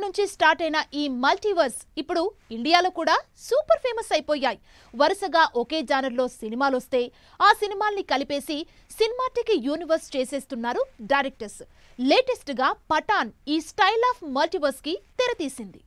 నుంచి స్టార్ట్ అయిన ఈ మల్టీవర్స్ ఇప్పుడు ఇండియాలో కూడా సూపర్ ఫేమస్ అయిపోయాయి వరుసగా ఒకే జానర్లో సినిమాలు వస్తే ఆ సినిమాల్ని కలిపేసి సినిమాటిక్ యూనివర్స్ చేసేస్తున్నారు డైరెక్టర్స్ లేటెస్ట్ గా పఠాన్ ఈ స్టైల్ ఆఫ్ మల్టీవర్స్ కి తెరతీసింది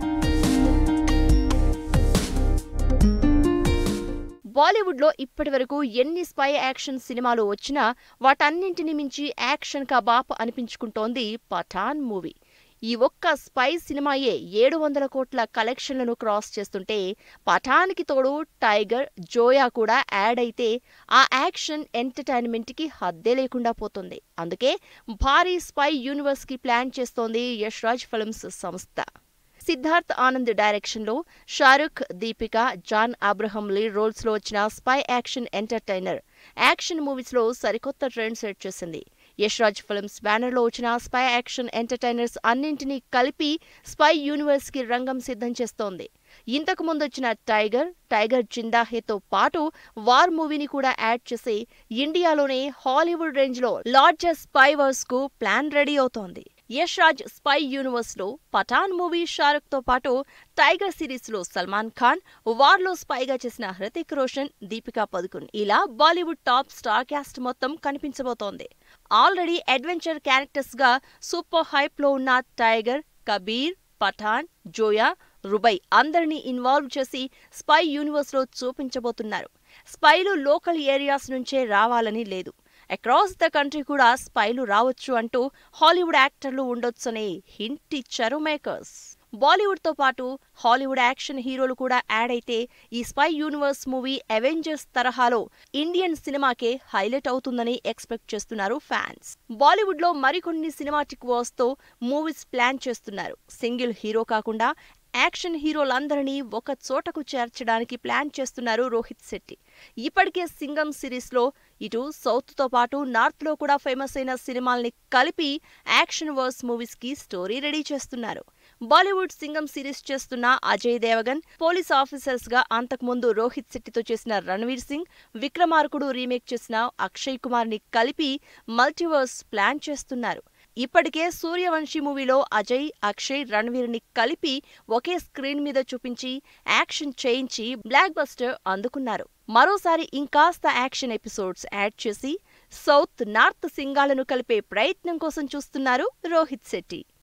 బాలీవుడ్లో ఇప్పటివరకు ఎన్ని స్పై యాక్షన్ సినిమాలు వచ్చినా వాటన్నింటిని మించి యాక్షన్ కబాప్ అనిపించుకుంటోంది పఠాన్ మూవీ ఈ ఒక్క స్పై సినిమాయే ఏడు వందల కోట్ల కలెక్షన్లను క్రాస్ చేస్తుంటే పఠాన్కి తోడు టైగర్ జోయా కూడా యాడ్ అయితే ఆ యాక్షన్ ఎంటర్టైన్మెంట్కి హద్దే లేకుండా పోతుంది అందుకే భారీ స్పై యూనివర్స్కి ప్లాన్ చేస్తోంది యశ్రాజ్ ఫిల్మ్స్ సంస్థ సిద్ధార్థ్ ఆనంద్ డైరెక్షన్లో షారుఖ్ దీపిక జాన్ అబ్రహం లీడ్ రోల్స్లో వచ్చిన స్పై యాక్షన్ ఎంటర్టైనర్ యాక్షన్ మూవీస్లో సరికొత్త ట్రెండ్ సెట్ చేసింది యశ్రాజ్ ఫిల్మ్స్ బ్యానర్లో వచ్చిన స్పై యాక్షన్ ఎంటర్టైనర్స్ అన్నింటినీ కలిపి స్పై యూనివర్స్కి రంగం సిద్ధం చేస్తోంది ఇంతకు ముందు వచ్చిన టైగర్ టైగర్ జిందాహేతో పాటు వార్ మూవీని కూడా యాడ్ చేసి ఇండియాలోనే హాలీవుడ్ రేంజ్లో లార్జెస్ట్ స్పై వర్స్ కు ప్లాన్ రెడీ అవుతోంది యష్ రాజ్ స్పై యూనివర్స్ లో పఠాన్ మూవీ షారుఖ్ తో పాటు టైగర్ సిరీస్ లో సల్మాన్ ఖాన్ వార్ లో స్పైగా చేసిన హృతిక్ రోషన్ దీపికా పదుకున్ ఇలా బాలీవుడ్ టాప్ స్టార్ క్యాస్ట్ మొత్తం కనిపించబోతోంది ఆల్రెడీ అడ్వెంచర్ క్యారెక్టర్స్ గా సూపర్ హైప్ లో ఉన్న టైగర్ కబీర్ పఠాన్ జోయా రుబై అందరినీ ఇన్వాల్వ్ చేసి స్పై యూనివర్స్ లో చూపించబోతున్నారు స్పైలు లోకల్ ఏరియాస్ నుంచే రావాలని లేదు అక్రాస్ ద కంట్రీ కూడా స్పైలు రావచ్చు అంటూ హాలీవుడ్ యాక్టర్లు ఉండొచ్చని హింట్ ఇచ్చారు మేకర్స్ బాలీవుడ్ తో పాటు హాలీవుడ్ యాక్షన్ హీరోలు కూడా యాడ్ అయితే ఈ స్పై యూనివర్స్ మూవీ అవెంజర్స్ తరహాలో ఇండియన్ సినిమాకే హైలైట్ అవుతుందని ఎక్స్పెక్ట్ చేస్తున్నారు ఫ్యాన్స్ బాలీవుడ్ లో మరికొన్ని సినిమాటిక్ వర్స్ తో మూవీస్ ప్లాన్ చేస్తున్నారు సింగిల్ హీరో కాకుండా యాక్షన్ హీరోలందరినీ ఒక చోటకు చేర్చడానికి ప్లాన్ చేస్తున్నారు రోహిత్ శెట్టి ఇప్పటికే సింగం సిరీస్లో ఇటు సౌత్తో పాటు నార్త్లో కూడా ఫేమస్ అయిన సినిమాల్ని కలిపి యాక్షన్ వర్స్ మూవీస్కి స్టోరీ రెడీ చేస్తున్నారు బాలీవుడ్ సింగం సిరీస్ చేస్తున్న అజయ్ దేవగన్ పోలీస్ ఆఫీసర్స్ గా అంతకుముందు రోహిత్ శెట్టితో చేసిన రణవీర్ సింగ్ విక్రమార్కుడు రీమేక్ చేసిన అక్షయ్ కుమార్ ని కలిపి మల్టీవర్స్ ప్లాన్ చేస్తున్నారు ఇప్పటికే సూర్యవంశీ మూవీలో అజయ్ అక్షయ్ రణవీర్ ని కలిపి ఒకే స్క్రీన్ మీద చూపించి యాక్షన్ చేయించి బ్లాక్ బస్టర్ అందుకున్నారు మరోసారి ఇంకాస్త యాక్షన్ ఎపిసోడ్స్ యాడ్ చేసి సౌత్ నార్త్ సింగాలను కలిపే ప్రయత్నం కోసం చూస్తున్నారు రోహిత్ శెట్టి